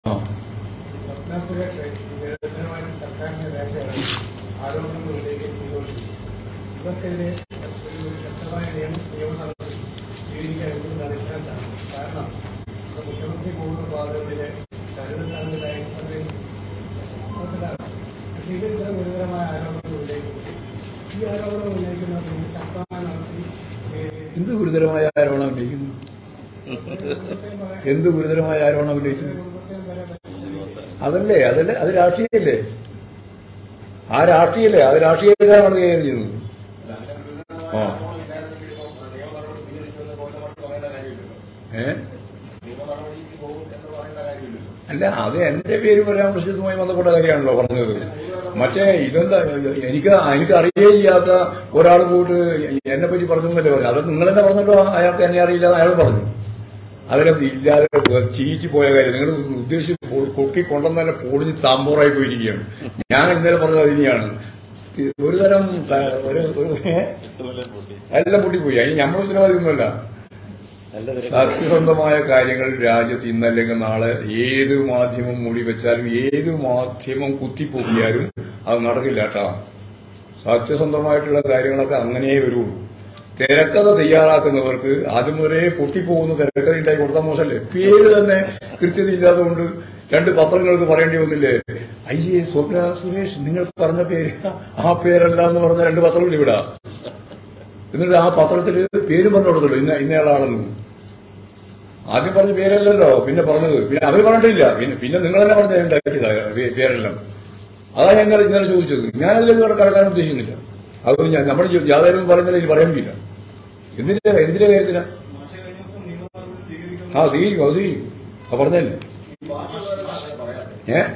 ആ സ്വപ്ന സുരേഷ് നിരന്തരമായി സർക്കാരിന്റെ രേഖയാണ് ആരോപണങ്ങൾ ഉന്നയിക്കുകയും ചെയ്തുകൊണ്ടിരിക്കുന്നത് ഇവർക്കെതിരെ ഒരു ശക്തമായ നിയമ നിയമ നടപടി സ്വീകരിക്കാൻ എന്തുകൊണ്ടാണ് ഇല്ലാത്തതാണ് കാരണം ഇപ്പൊ മുഖ്യമന്ത്രി പോകുന്ന പാതകളിലെ കരുതൽ തടവിലായി പലരും മനസ്സിലാക്കാം പക്ഷേ ഇത് ഇത്തരം ഗുരുതരമായ ആരോപണങ്ങൾ ഉന്നയിക്കുന്നു ഈ ആരോപണം ഉന്നയിക്കുന്നത് ഇതിന് ശക്തമായ നടപടി സ്വീകരിക്കും. എന്ത് ഗുരുതരമായ ആരോപണം ഉന്നയിക്കുന്നു എന്ത് ഗുരുതരമായ ആരോപണം ഉന്നയിക്കുന്നു കുടുംബത്തെയും വരെ അതല്ലേ അതല്ലേ അത് രാഷ്ട്രീയല്ലേ ആ രാഷ്ട്രീയല്ലേ അത് രാഷ്ട്രീയമാണ് കൈകാര്യം ചെയ്യുന്നത് ആ ഏ അല്ല അത് എന്റെ പേര് പരാമർശിച്ചതുമായി ബന്ധപ്പെട്ട കാര്യമാണല്ലോ പറഞ്ഞത് മറ്റേ ഇതെന്താ എനിക്ക് എനിക്ക് അറിയേ ചെയ്യാത്ത ഒരാൾ പോയിട്ട് എന്നെ പറ്റി പറഞ്ഞു എന്നല്ലേ പറഞ്ഞു അത് നിങ്ങൾ തന്നെ പറഞ്ഞല്ലോ അയാൾക്ക് എന്നെ അറിയില്ല എന്ന് അയാൾ പറഞ്ഞു അതിനെ ഇല്ലാതെ ചീറ്റി പോയ കാര്യം നിങ്ങൾ ഉദ്ദേശിച്ച് പൊ- പൊട്ടി കൊണ്ടുവന്നെ പൊളിഞ്ഞ് താമ്പോറായി പോയിരിക്കുകയാണ് ഞാൻ ഇന്നലെ പറഞ്ഞത് അതിനെയാണ് ഒരു തരം ത- ഒരു ഒരു- ഏ? എല്ലാം പൊട്ടിപ്പോയി അതിന് നമ്മൾ ഉത്തരവാദിയൊന്നുമല്ല സത്യസന്ധമായ കാര്യങ്ങൾ രാജ്യത്ത് ഇന്നല്ലെങ്കിൽ നാളെ ഏത് മാധ്യമം മൂടി വെച്ചാലും ഏത് മാധ്യമം കുത്തിപ്പൊക്കിയാലും അത് നടക്കില്ല കേട്ടാ സത്യസന്ധമായിട്ടുള്ള കാര്യങ്ങളൊക്കെ അങ്ങനെ വരുള്ളൂ തിരക്കഥ തയ്യാറാക്കുന്നവർക്ക് ആദ്യം വരെ പൊട്ടിപ്പോകുന്ന തിരക്കഥ ഉണ്ടായി കൊടുത്താൽ മോശമല്ലേ പേര് തന്നെ കൃത്യത ഇല്ലാത്തതുകൊണ്ട് രണ്ട് പത്രങ്ങൾക്ക് പറയേണ്ടി വന്നില്ലേ അയ്യേ സ്വപ്ന സുരേഷ് നിങ്ങൾ പറഞ്ഞ പേര് ആ പേരല്ല എന്ന് പറഞ്ഞ രണ്ട് പത്രങ്ങൾ ഇവിടെ എന്നിട്ട് ആ പത്രത്തിൽ പേര് പറഞ്ഞു കൊടുത്തല്ലോ ഇന്ന ഇന്നയാളാണെന്ന് ആദ്യം പറഞ്ഞ പേരല്ലല്ലോ പിന്നെ പറഞ്ഞത് പിന്നെ അവർ പറഞ്ഞിട്ടില്ല പിന്നെ പിന്നെ നിങ്ങൾ തന്നെ പറഞ്ഞ ഉണ്ടാക്കിയതാ പേ- പേരെല്ലാം അതാ ഞാൻ ഇന്നലെ ഇന്നലെ ചോദിച്ചത് ഞാനതിലേക്ക് കട- കടക്കാൻ ഉദ്ദേശിക്കുന്നില്ല അത് ഞാൻ നമ്മുടെ യാതൊരു പറയുന്നില്ല ഇനി പറയാൻ പറ്റില്ല എന്തിന്റെ എന്തിന്റെ കാര്യത്തിനാ ആ സ്വീകരിക്കും അത് സ്വീകരിക്കും അത് പറഞ്ഞല്ലേ ഏ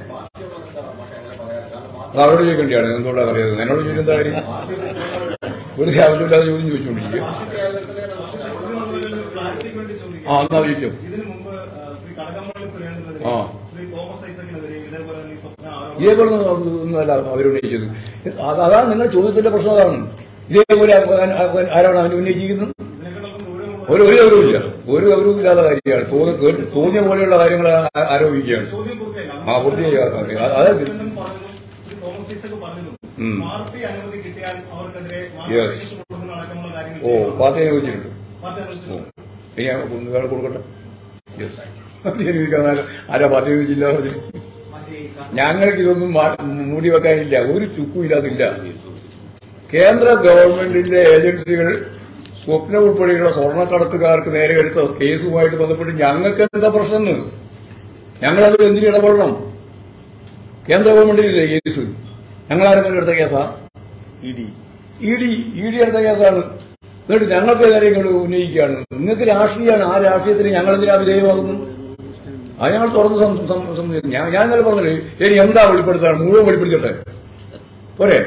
അത് അവരോട് ചോദിക്കേണ്ടിയാണ് എന്തുകൊണ്ടാ പറയുന്നത് എന്നോട് ചോദിക്കുന്ന എന്താ കാര്യം വെറുതെ ആവശ്യമില്ലാതെ ചോദ്യം ചോദിച്ചുകൊണ്ടിരിക്കുക ക്ലാരിറ്റിക്ക് വേണ്ടി ചോദിക്കാം ആ എന്നാ ചോദിച്ചോ ഇതിനു മുമ്പ് ആ, ശ്രീ കടകംപള്ളി സുരേന്ദ്രനെതിരെ ആ. ശ്രീ തോമസ് ഐസക്കിനെതിരെ ഇതേപോലെ തന്നെ ഈ സ്വപ്ന ആരോപണം ഇതേപോലെ ഒന്നുമല്ല അവരുന്നയിച്ചത് അത് അതാണ് നിങ്ങളുടെ ചോദ്യത്തിന്റെ പ്രശ്നം അതാണ് ഇതേപോലെ ആരാണ് അവൻ ഉന്നയിച്ചിരിക്കുന്നത് ഇതിനേക്കാളും ദൂരമുള്ള ഒരു ഒരു ഗൗരവമില്ല ഒരു ഗൗരവവും ഇല്ലാത്ത കാര്യമാണ് തോന്നി- കേട്ട്- തോന്നിയ പോലെയുള്ള കാര്യങ്ങൾ ആ- ആരോപിക്കുകയാണ് ചോദ്യം പൂർത്തിയായില്ല ആ, പൂർത്തിയായി. അതായത് സുരേന്ദ്രൻ പറഞ്ഞതും ശ്രീ തോമസ് ഐസക് പറഞ്ഞതും ഉം. പാർട്ടി അനുമതി കിട്ടിയാൽ അവർക്കെതിരെ Yes. മാർഗനിർദ്ദേശം കൊടുക്കുന്ന അടക്കമുള്ള കാര്യങ്ങൾ ഓ ചെയ്യണം. പാർട്ടി അനുവദിച്ചിട്ടുണ്ട് പാർട്ടി അനുവദിച്ചിട്ടുണ്ട്. ഇനി ഞാൻ ഒന്ന് വേറെ കൊടുക്കട്ടെ യെസ് അനുവദിക്കാൻ ആരാ- ആരാ പാർട്ടി അനുവദിച്ചില്ല പറഞ്ഞു ഞങ്ങൾക്ക് ഇതൊന്നും മാ- മൂടി വെക്കാനില്ല ഒരു ചുക്കും ഇല്ലാതില്ല കേന്ദ്ര ഗവൺമെന്റിന്റെ ഏജൻസികൾ സ്വപ്ന ഉൾപ്പെടെയുള്ള സ്വർണ്ണക്കടത്തുകാർക്ക് നേരെ എടുത്ത കേസുമായിട്ട് ബന്ധപ്പെട്ട് ഞങ്ങൾക്ക് എന്താ പ്രശ്നം ഞങ്ങളതിൽ എന്തിനു ഇടപെടണം കേന്ദ്ര ഗവൺമെന്റിലില്ലേ കേസ് ഞങ്ങൾ ആരെങ്കിലും എടുത്ത കേസാ E D E D E D എടുത്ത കേസാണ് എന്നിട്ട് ഞങ്ങൾക്ക് കാര്യങ്ങൾ ഉന്നയിക്കുകയാണ് നിങ്ങൾക്ക് രാഷ്ട്രീയമാണ് ആ രാഷ്ട്രീയത്തിന് ഞങ്ങൾ എന്തിനാ വിധേയമാകുന്നു അത് ഞങ്ങൾ തുറന്ന് സം- സം- സംസാരിക്കും ഞാൻ ഞാൻ ഇന്നലെ പറഞ്ഞത് ഇനി എന്താ വെളിപ്പെടുത്താണ് മുഴുവൻ വെളിപ്പെടുത്തട്ടെ പോരെ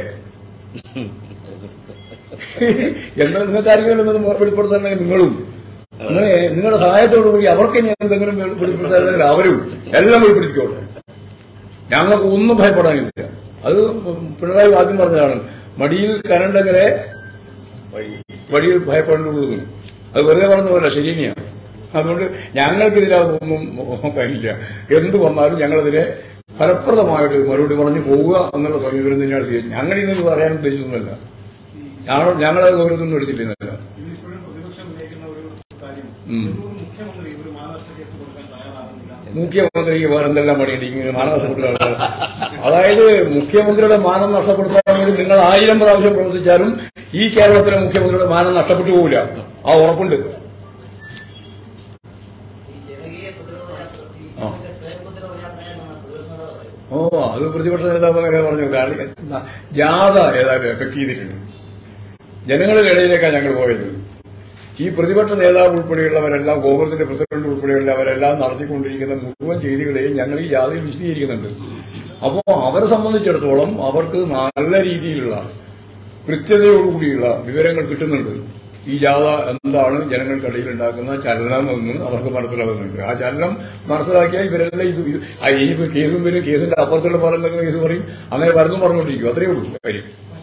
എന്താ നിങ്ങൾക്ക് ആരെങ്കിലും വെളിപ്പെടുത്താണെങ്കിൽ നിങ്ങളും നിങ്ങളെ നിങ്ങളുടെ സഹായത്തോടു കൂടി അവർക്ക് ഇനി എന്തെങ്കിലും വെളി- വെളിപ്പെടുത്താനെങ്കിൽ അവരും എല്ലാം വെളിപ്പെടുത്തിക്കോട്ടെ ഞങ്ങൾക്ക് ഒന്നും ഭയപ്പെടാനില്ല അത് പിണറായി ആദ്യം പറഞ്ഞതാണ് മടിയിൽ കരണ്ടെങ്കിലെ വഴിയിൽ ഭയപ്പെടേണ്ടുള്ളൂ അത് വെറുതെ പറഞ്ഞ പോലെ ശരി തന്നെയാണ് അതുകൊണ്ട് ഞങ്ങൾക്കിതിനകത്തൊന്നും കഴിയില്ല എന്ത് വന്നാലും ഞങ്ങളതിനെ ഫലപ്രദമായിട്ട് മറുപടി പറഞ്ഞു പോവുക എന്നുള്ള സമീപനം തന്നെയാണ് ചെയ്യുന്നത് ഞങ്ങൾ ഇന്ന് പറയാൻ ഉദ്ദേശിച്ചൊന്നുമല്ല ഞങ്ങൾ ഞങ്ങളത് ഗൗരവമൊന്നും എടുത്തില്ല ഇന്നല്ല ഇതിലിപ്പോഴും പ്രതിപക്ഷം ഉന്നയിക്കുന്ന ഒരു കാര്യം ഉം. ഒരു മുഖ്യമന്ത്രി ഒരു മാനനഷ്ട കേസ് കൊടുക്കാൻ തയ്യാറാകുന്നില്ല മുഖ്യമന്ത്രിക്ക് വേറെ എന്തെല്ലാം പണിയുണ്ട് ഇങ്ങനെ മാനം നഷ്ടപ്പെടുന്ന ആൾക്കാർ അതായത് മുഖ്യമന്ത്രിയുടെ മാനം നഷ്ടപ്പെടുത്താൻ വേണ്ടി നിങ്ങൾ ആയിരം പ്രാവശ്യം പ്രവർത്തിച്ചാലും ഈ കേരളത്തിലെ മുഖ്യമന്ത്രിയുടെ മാനം നഷ്ടപ്പെട്ടു പോകില്ല ആ ഉറപ്പുണ്ട് ആ. ഓ അത് പ്രതിപക്ഷ നേതാവ് അങ്ങനെ പറഞ്ഞു കാരണം എന്താ, ജാഥ ഏതായാലും എഫക്ട് ചെയ്തിട്ടുണ്ട് ജനങ്ങളുടെ ഇടയിലേക്കാണ് ഞങ്ങൾ പോയത് ഈ പ്രതിപക്ഷ നേതാവ് ഉൾപ്പെടെയുള്ളവരെല്ലാം കോൺഗ്രസിന്റെ പ്രസിഡന്റ് ഉൾപ്പെടെയുള്ളവരെല്ലാം നടത്തിക്കൊണ്ടിരിക്കുന്ന മുഴുവൻ ചെയ്തികളെയും ഞങ്ങൾ ഈ ജാഥയിൽ വിശദീകരിക്കുന്നുണ്ട് അപ്പോൾ അവരെ സംബന്ധിച്ചിടത്തോളം അവർക്ക് നല്ല രീതിയിലുള്ള കൃത്യതയോടുകൂടിയുള്ള വിവരങ്ങൾ കിട്ടുന്നുണ്ട് ഈ ജാഥ എന്താണ് ജനങ്ങൾക്കിടയിൽ ഉണ്ടാക്കുന്ന ചലനം എന്ന് അവർക്ക് മനസ്സിലാകുന്നുണ്ട് ആ ചലനം മനസ്സിലാക്കിയാൽ ഇവരെല്ലാം ഇത് ഇത് ആ ഇനിയിപ്പോ കേസും വരും കേസിന്റെ അപ്പുറത്തുള്ള പറയുന്ന കേസ് പറയും അങ്ങനെ പലതും പറഞ്ഞുകൊണ്ടിരിക്കും അത്രയേ ഉള്ളൂ കാര്യം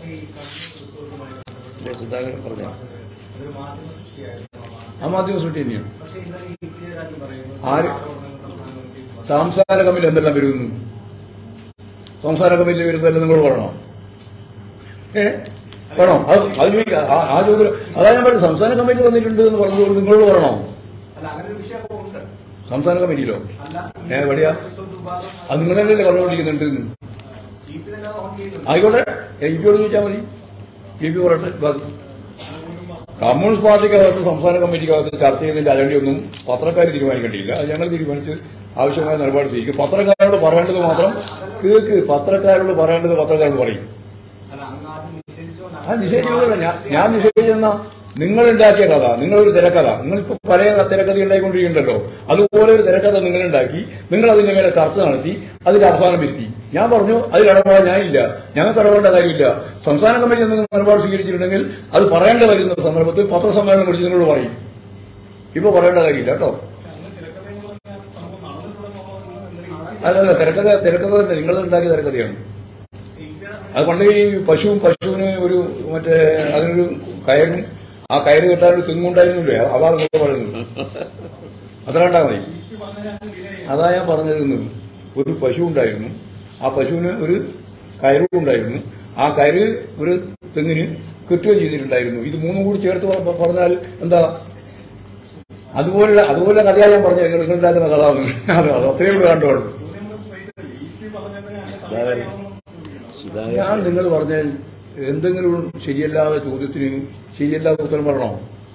സുധാകരൻ പറഞ്ഞു ഒരു മാധ്യമ സൃഷ്ടിയായിരുന്നു ആ മാധ്യമ സൃഷ്ടി തന്നെയാണ് പക്ഷേ ഇന്നലെ ഈ വിജയരാജ് പറയുന്നത് ആര്? ആരോപണങ്ങൾ സംസ്ഥാനങ്ങൾക്ക് സംസ്ഥാന കമ്മിറ്റി എന്തെല്ലാം വരുന്നു സംസ്ഥാന കമ്മിറ്റി വരുന്നതല്ല നിങ്ങൾ പറയണോ ഏ വേണോ അത് അത് ചോദിക്കാം ആ- ആ ചോദ്യം അതാ ഞാൻ പറഞ്ഞത് സംസ്ഥാന കമ്മിറ്റി വന്നിട്ടുണ്ട് എന്ന് പറഞ്ഞത് നിങ്ങളോട് പറയണോ അല്ല അങ്ങനെ ഒരു വിഷയം അപ്പോൾ ഉണ്ട് സംസ്ഥാന കമ്മിറ്റിയിലോ അല്ല ഏ എവിടെയാ റിസോർട്ട് വിഭാഗം അത് നിങ്ങളല്ലേ പറഞ്ഞുകൊണ്ടിരിക്കുന്നുണ്ട് എന്ന്. ഇ പി തന്നെ ഓൺ ചെയ്യുന്നുണ്ട് ആയിക്കോട്ടെ ഇ പിയോട് ചോദിച്ചാൽ മതി ഇ പി പറയട്ടെ ബാക്കി കമ്മ്യൂണിസ്റ്റ് പാർട്ടിക്കകത്ത് സംസ്ഥാന കമ്മിറ്റിക്കകത്ത് ചർച്ച ചെയ്തതിന്റെ അജണ്ടയൊന്നും പത്രക്കാർ തീരുമാനിക്കേണ്ടിയില്ല അത് ഞങ്ങൾ തീരുമാനിച്ച് ആവശ്യമായ നിലപാട് സ്വീകരിക്കും പത്രക്കാരോട് പറയേണ്ടത് മാത്രം കേക്ക് പത്രക്കാരോട് പറയേണ്ടത് പത്രക്കാരോട് പറയും അല്ല അങ്ങ് ആദ്യം നിഷേധിച്ചോണ്ടാണ് ആ നിഷേധിക്കുന്നില്ല ഞാൻ ഞാൻ നിഷേധിച്ചെന്ന നിങ്ങൾ ഉണ്ടാക്കിയ കഥ നിങ്ങളൊരു തിരക്കഥ നിങ്ങളിപ്പോ പല തിരക്കഥ ഉണ്ടായിക്കൊണ്ടിരിക്കുന്നുണ്ടല്ലോ അതുപോലെ ഒരു തിരക്കഥ നിങ്ങൾ ഉണ്ടാക്കി നിങ്ങൾ അതിന്റെ മേലെ ചർച്ച നടത്തി അതിന്റെ അവസാനം വരുത്തി ഞാൻ പറഞ്ഞു അതിൽ ഇടപെടാൻ ഞാനില്ല ഞങ്ങൾക്ക് ഇടപെടേണ്ട കാര്യമില്ല സംസ്ഥാന കമ്മിറ്റി എന്തെങ്കിലും നിലപാട് സ്വീകരിച്ചിട്ടുണ്ടെങ്കിൽ അത് പറയേണ്ട വരുന്ന സന്ദർഭത്തിൽ പത്രസമ്മേളനം വിളിച്ച് നിങ്ങളോട് പറയും ഇപ്പൊ പറയേണ്ട കാര്യമില്ല കേട്ടോ പക്ഷെ അന്ന് തിരക്കഥയെന്ന് പറഞ്ഞാൽ സംഭവം നടന്നിട്ടുണ്ടെന്നുള്ള അല്ലല്ല തിരക്കഥ തിരക്കഥ തന്നെ നിങ്ങൾ ഉണ്ടാക്കിയ തിരക്കഥയാണ് ഇ പിയുടെ അത് പണ്ട് ഈ പശുവും പശുവിന് ഒരു മറ്റേ അതിനൊരു കയറും ആ കയറ് കെട്ടാനൊരു തെങ്ങുണ്ടായിരുന്നില്ലേ അതാണ് നിങ്ങൾ പറയുന്നത് അത്ര കണ്ടാ മതി ഇഷ്യൂ പറഞ്ഞതിനകത്ത് ഡിലേ അതാ ഞാൻ പറഞ്ഞിരുന്നു ഒരു പശു ഉണ്ടായിരുന്നു ആ പശുവിന് ഒരു കയറും ഉണ്ടായിരുന്നു ആ കയറ് ഒരു തെങ്ങിന് കെട്ടുകയും ചെയ്തിട്ടുണ്ടായിരുന്നു ഇത് മൂന്നും കൂടി ചേർത്ത് പ- പറഞ്ഞാൽ എന്താ അതുപോലെ അതുപോലെ കഥയാ ഞാൻ പറഞ്ഞത് നിങ്ങൾ ഉണ്ടാക്കുന്ന കഥ അത് അത് അത്രയേ ഉള്ളൂ കണ്ടോളൂ ചോദ്യം സ്ട്രൈറ്റ് അല്ലേ ഇ പി പറഞ്ഞതിന് അങ്ങനെ സുധാകരൻ. ചോദിക്കണം. സുധാകരൻ ഞാൻ നിങ്ങൾ പറഞ്ഞ എന്തെങ്കിലും ശരിയല്ലാത്ത ചോദ്യത്തിന് ശരിയല്ലാത്ത ഉത്തരം പറയണോ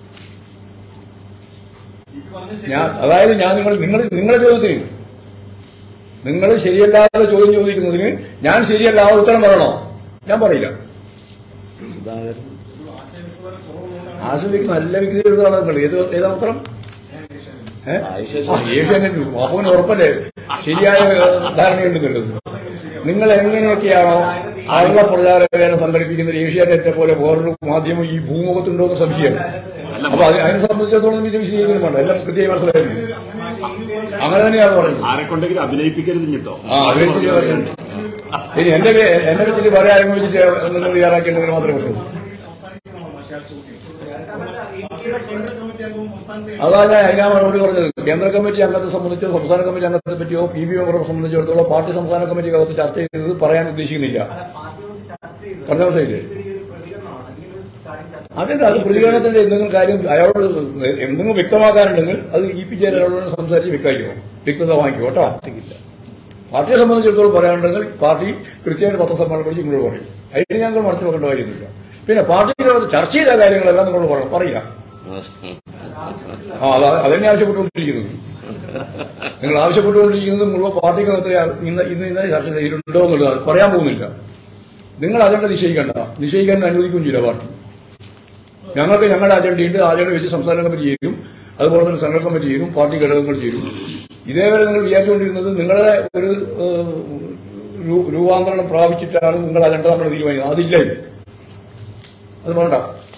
ഇ പി പറഞ്ഞത് ശരി. ഞാൻ അതായത് ഞാൻ നിങ്ങൾ നിങ്ങൾ നിങ്ങളുടെ ചോദ്യത്തിന് നിങ്ങൾ ശരിയല്ലാത്ത ചോദ്യം ചോദിക്കുന്നതിന് ഞാൻ ശരിയല്ലാത്ത ഉത്തരം പറയണോ ഞാൻ പറയില്ല സുധാകരൻ ഒരു ആശയവിനിമയ കുറവുള്ളതുകൊണ്ടാണ് ആശ്രമിക്ക് നല്ല വ്യക്തി എഴുതുകയാണ് നിങ്ങൾ ഏത് ഏതാ ഉത്തരം ഏ? ആ, ഏഷ്യാനെറ്റ് അപ്പോന് ഉറപ്പല്ലേ ശരിയായ ധാരണയുണ്ടെന്നുള്ളത് നിങ്ങൾ എങ്ങനെയൊക്കെയാണോ ആളുകളെ പ്രചാരവേല സംഘടിപ്പിക്കുന്ന ഏഷ്യാനെറ്റിനെ പോലെ വേറൊരു മാധ്യമം ഈ ഭൂമുഖത്തുണ്ടോ എന്ന് സംശയം അപ്പൊ അത് അതിനെ സംബന്ധിച്ചിടത്തോളം ഇത് വിശദീകരണം വേണ്ട എല്ലാം കൃത്യമായി മനസ്സിലായിരുന്നു അങ്ങനെ തന്നെയാണ് പറയുന്നത് ആരെ കൊണ്ടെങ്കിലും അഭിനയിപ്പിക്കരുത് കേട്ടോ ആ അഭിനയിച്ചിട്ട് പറയുന്നുണ്ട്. ഇനി എന്റെ പേ- എന്നെ വെച്ചിട്ട് വേറെ ആരെങ്കിലും വെച്ചിട്ട് നിങ്ങൾ തയ്യാറാക്കേണ്ടതിന് മാത്രമേ പ്രശ്നമുള്ളൂ അവസാനിക്കുന്നതാണ് പക്ഷേ ആ ചോദ്യം പാർട്ടിയുടെ കേന്ദ്ര കമ്മിറ്റി അംഗവും സംസ്ഥാനത്തെ അതാ ഞാൻ അതിനാ മറുപടി പറഞ്ഞത് കേന്ദ്ര കമ്മിറ്റി അംഗത്തെ സംബന്ധിച്ചോ സംസ്ഥാന കമ്മിറ്റി അംഗത്തെ പറ്റിയോ പി ബി മെമ്പറെ സംബന്ധിച്ചിടത്തോളം പാർട്ടി സംസ്ഥാന കമ്മിറ്റിക്കകത്ത് ചർച്ച ചെയ്തത് പറയാൻ ഉദ്ദേശിക്കുന്നില്ല പറഞ്ഞ മനസ്സിലായില്ലേ അതെ അത് പ്രതികരണത്തിന്റെ എന്തെങ്കിലും കാര്യം അയാളോട് എന്തെങ്കിലും വ്യക്തമാക്കാനുണ്ടെങ്കിൽ അത് ഇ പി ജയരാജോട് സംസാരിച്ച് വ്യക്തമാക്കിയോ വ്യക്തത വാങ്ങിക്കോ കേട്ടോ പാർട്ടിയെ സംബന്ധിച്ചിടത്തോളം പറയാനുണ്ടെങ്കിൽ പാർട്ടി കൃത്യമായിട്ട് പത്രസമ്മേളനം വിളിച്ച് നിങ്ങളോട് പറയും അതിന് ഞങ്ങൾ മറച്ചു വെക്കേണ്ട കാര്യമൊന്നുമില്ല പിന്നെ പാർട്ടിക്കകത്ത് ചർച്ച ചെയ്ത കാര്യങ്ങളെല്ലാം നിങ്ങളോട് പറയണം പറയുക ആ അത് അതെന്നെ ആവശ്യപ്പെട്ടുകൊണ്ടിരിക്കുന്നത് നിങ്ങൾ ആവശ്യപ്പെട്ടുകൊണ്ടിരിക്കുന്നത് മുഴുവൻ പാർട്ടിക്കകത്ത് ഇന്ന് ഇന്ന് ഇന്നലെ ചർച്ച ചെയ്തിട്ടുണ്ടോ എന്നുള്ളത് പറയാൻ പോകുന്നില്ല നിങ്ങൾ അജണ്ട നിശ്ചയിക്കണ്ട നിശ്ചയിക്കാൻ അനുവദിക്കുകയും ചെയ്യില്ല പാർട്ടി ഞങ്ങൾക്ക് ഞങ്ങളുടെ അജണ്ടയുണ്ട് ആ അജണ്ട വെച്ച് സംസ്ഥാന കമ്മിറ്റി ചേരും അതുപോലെ തന്നെ സെൻട്രൽ കമ്മിറ്റി ചേരും പാർട്ടി ഘടകങ്ങൾ ചേരും ഇതേവരെ നിങ്ങൾ വിചാരിച്ചുകൊണ്ടിരുന്നത് നിങ്ങളുടെ ഒരു ഏഹ്, രൂ- രൂപാന്തരണം പ്രാപിച്ചിട്ടാണ് നിങ്ങൾ അജണ്ട നമ്മൾ തീരുമാനിക്കുന്നത് അതില്ല ഇത്. അത് വേണ്ട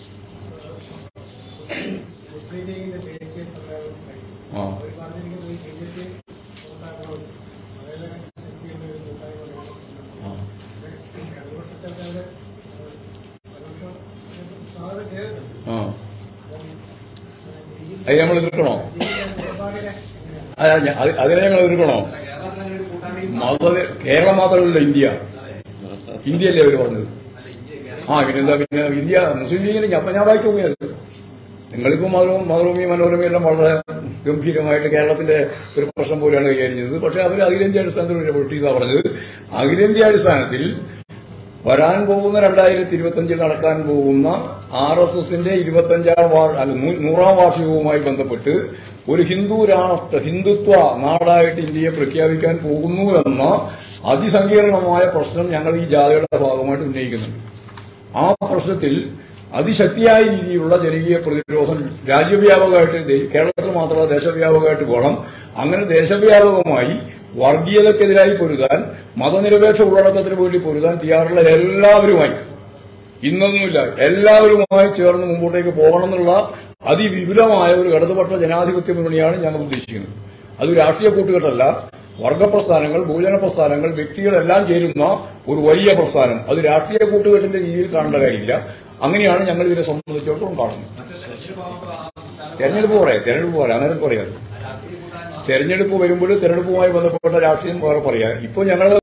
മുസ്ലിം ലീഗിന്റെ ദേശീയ സമ്മേളനം കഴിഞ്ഞു ആ അവർ പറഞ്ഞിരിക്കുന്നത് ഈ ബി ജെ പി ഉണ്ടാക്കണമെന്ന് അതെല്ലാം സി പി എമ്മിന്റെ ഒരു കൂട്ടായ്മ ആ. ഇടതുപക്ഷത്തെ പരോക്ഷം സ്വാഗതം ചെയ്തിട്ടുണ്ട് ആ അപ്പം ഈ അത് നമ്മൾ എതിർക്കണോ നിലപാടിനെ അല്ല, ഞ- അത് അതിനെ ഞങ്ങൾ എതിർക്കണോ മത കേരളം മാത്രമല്ല ഇന്ത്യ ഇന്ത്യയല്ലേ അവർ പറഞ്ഞത് ആ പിന്നെന്താ പിന്നെ ഇന്ത്യ മുസ്ലിം ലീഗിന് ഞാൻ ഞാൻ വായിച്ചു പോയത് നിങ്ങളിപ്പോ മതവും മതഭൂമി മനോരമയും എല്ലാം വളരെ ഗംഭീരമായിട്ട് കേരളത്തിന്റെ ഒരു പ്രശ്നം പോലെയാണ് കൈകാര്യം ചെയ്തത് പക്ഷെ അവർ അഖിലേന്ത്യാ അടിസ്ഥാനത്തിൽ ഒരു പൊളിറ്റീസാണ് പറഞ്ഞത് അഖിലേന്ത്യാ അടിസ്ഥാനത്തിൽ വരാൻ പോകുന്ന രണ്ടായിരത്തി ഇരുപത്തിയഞ്ചിൽ നടക്കാൻ പോകുന്ന ആർ എസ് എസിന്റെ ഇരുപത്തഞ്ചാം വാർ അല്ല നൂ- നൂറാം വാർഷികവുമായി ബന്ധപ്പെട്ട് ഒരു ഹിന്ദു രാഷ്ട്ര ഹിന്ദുത്വ നാടായിട്ട് ഇന്ത്യയെ പ്രഖ്യാപിക്കാൻ പോകുന്നു എന്ന അതിസങ്കീർണമായ പ്രശ്നം ഞങ്ങൾ ഈ ജാഥയുടെ ഭാഗമായിട്ട് ഉന്നയിക്കുന്നുണ്ട് ആ പ്രശ്നത്തിൽ അതിശക്തിയായ രീതിയിലുള്ള ജനകീയ പ്രതിരോധം രാജ്യവ്യാപകമായിട്ട് ദേ- കേരളത്തിൽ മാത്രമല്ല ദേശവ്യാപകമായിട്ട് വേണം അങ്ങനെ ദേശവ്യാപകമായി വർഗീയതക്കെതിരായി പൊരുതാൻ മതനിരപേക്ഷ ഉള്ളടക്കത്തിന് വേണ്ടി പൊരുതാൻ തയ്യാറുള്ള എല്ലാവരുമായി ഇന്നൊന്നുമില്ല എല്ലാവരുമായി ചേർന്ന് മുമ്പോട്ടേക്ക് പോകണം എന്നുള്ള അതിവിപുലമായ ഒരു ഇടതുപക്ഷ ജനാധിപത്യ മുന്നണിയാണ് ഞങ്ങൾ ഉദ്ദേശിക്കുന്നത് അത് രാഷ്ട്രീയ കൂട്ടുകെട്ടല്ല വർഗപ്രസ്ഥാനങ്ങൾ ഭൂജന പ്രസ്ഥാനങ്ങൾ വ്യക്തികളെല്ലാം ചേരുന്ന ഒരു വലിയ പ്രസ്ഥാനം അത് രാഷ്ട്രീയ കൂട്ടുകെട്ടിന്റെ രീതിയിൽ കാണേണ്ട കാര്യമില്ല അങ്ങനെയാണ് ഞങ്ങൾ ഇതിനെ സംബന്ധിച്ചിടത്തോളം കാണുന്നത് തെരഞ്ഞെടുപ്പ് പറയാം തെരഞ്ഞെടുപ്പ് പറയാം അന്നേരം പറയാം തെരഞ്ഞെടുപ്പ് വരുമ്പോൾ തെരഞ്ഞെടുപ്പുമായി ബന്ധപ്പെട്ട രാഷ്ട്രീയം വേറെ പറയാം ഇപ്പോൾ ഞങ്ങൾ